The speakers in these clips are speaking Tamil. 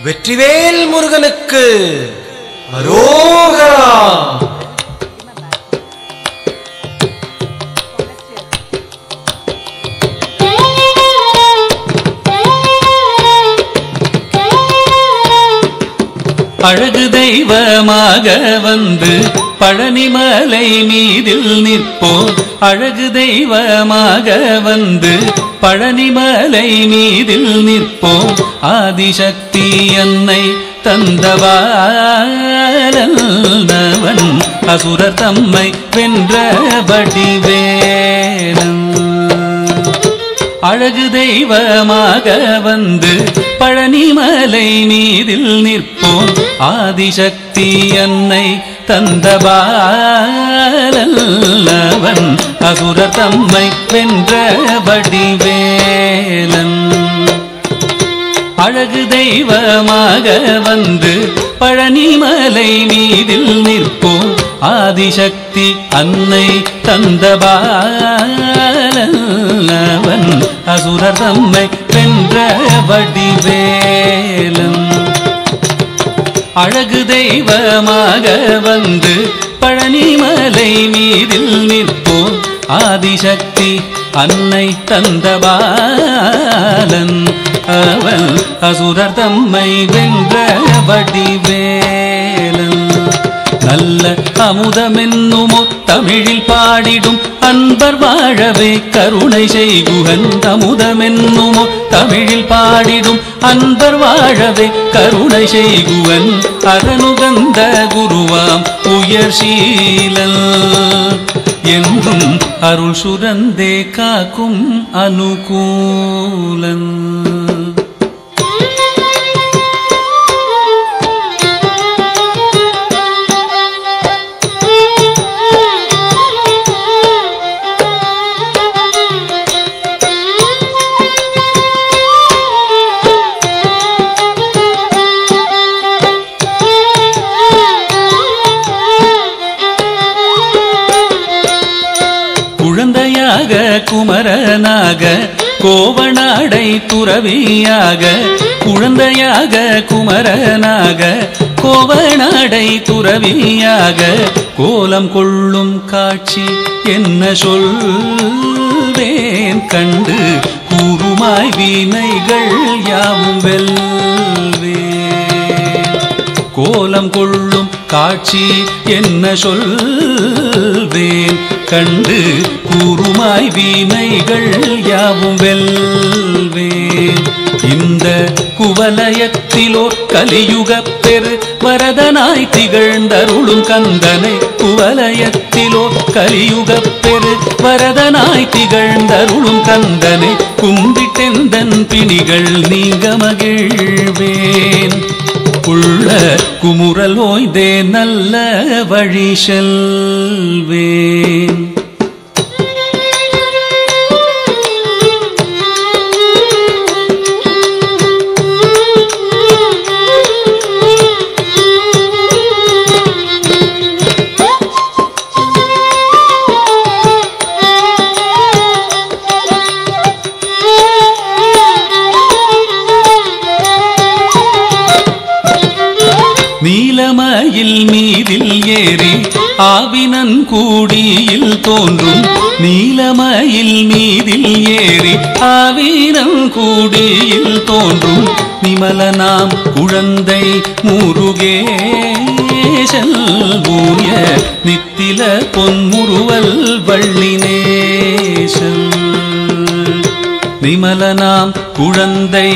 வெற்றிவேல் முருகனுக்கு அரோகரா அழகு தெய்வமாக வந்து பழனிமலை மீதில் நிற்போம் அழகு தெய்வமாக வந்து பழனிமலை மீதில் நிற்போம் ஆதிசக்தி என்னை தந்தவாளவன் அசுரர் தம்மை வென்றபடி வேலன் அழகு தெய்வமாக வந்து பழனிமலை மீதில் நிற்போம் ஆதிசக்தி என்னை தந்தபாலவன் அசுர தம்மை வென்றபடி வேலன் அழகு தெய்வமாக வந்து பழனிமலை மீதில் நிற்போம் ஆதிசக்தி அன்னை தந்தபாலவன் அசுரர் தம்மை வென்ற வடிவேலன் அழகு தெய்வமாக வந்து பழனிமலை மீதில் நிற்போம் ஆதிசக்தி அன்னை தந்தபாலன் அவன் அசுரர் தம்மை வென்ற வடிவேலன் நல்ல அமுதமென்னுமோ தமிழில் பாடிடும் அன்பர் வாழவே கருணை செய்குகன் அமுதமென்னுமோ தமிழில் பாடிடும் அன்பர் வாழவே கருணை செய்குவன் அரணுகந்த குருவாம் உயர் சீலல் என்றும் அருள் சுரந்தே காக்கும் அனுகூலன் குழந்தையாக குமரனாக கோவனாடை துறவியாக குழந்தையாக குமரனாக கோவனாடை துறவியாக கோலம் கொள்ளும் காட்சி என்ன சொல்வேன் கண்டு கூறுமாய் வினைகள் யாவும் வெல்வேன் கோலம் கொள்ளும் காட்சி என்ன சொல்வேன் கண்டு கூறுமாய் வீணைகள் யாவும் வெல்வேன் இந்த குவலயத்திலோர் கலியுகப் பெரு வரதனாய் திகழ்ந்தருளும் கந்தனை குவலயத்திலோ கலியுகப் பெரு வரதனாய் திகழ்ந்தருளும் கந்தனை கும்பிட்டெந்தன் பிணிகள் நீங்க மகிழ்வேன் உள்ள குமுறல் ஓய்தே நல்ல வழி செல்வேன் நீலமயில் மீதில் ஏறி ஆவினன் கூடியில் தோன்றும் நீலமயில் மீதில் ஏறி ஆவினன் கூடியில் தோன்றும் நிமலனாம் குழந்தை முருகேசல் ஊய நித்தில பொன்முருவல் வள்ளினேசன் நிமலனாம் குழந்தை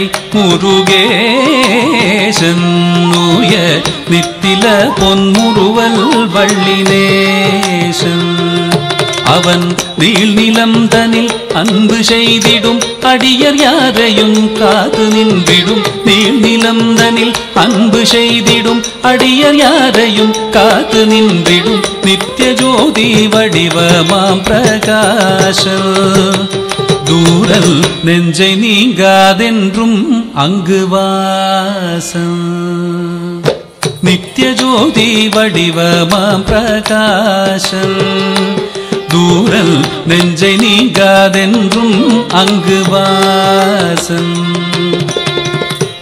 முருகேசன் நூய நித்தில பொன்முருவல் வள்ளினேசன் அவன் நீள்நிலம் தனில் அன்பு செய்திடும் அடியர் யாரையும் காத்து நின்றிடும் நீள்நிலம் தனில் அன்பு செய்திடும் அடியர் யாரையும் காத்து நின்றிடும் நித்திய ஜோதி வடிவமாம் பிரகாசம் தூரல் நெஞ்சை நீங்காதென்றும் அங்கு வாசம் நித்திய ஜோதி வடிவமாம் பிரகாசம் தூரல் நெஞ்சை நீங்காதென்றும் அங்கு வாசம்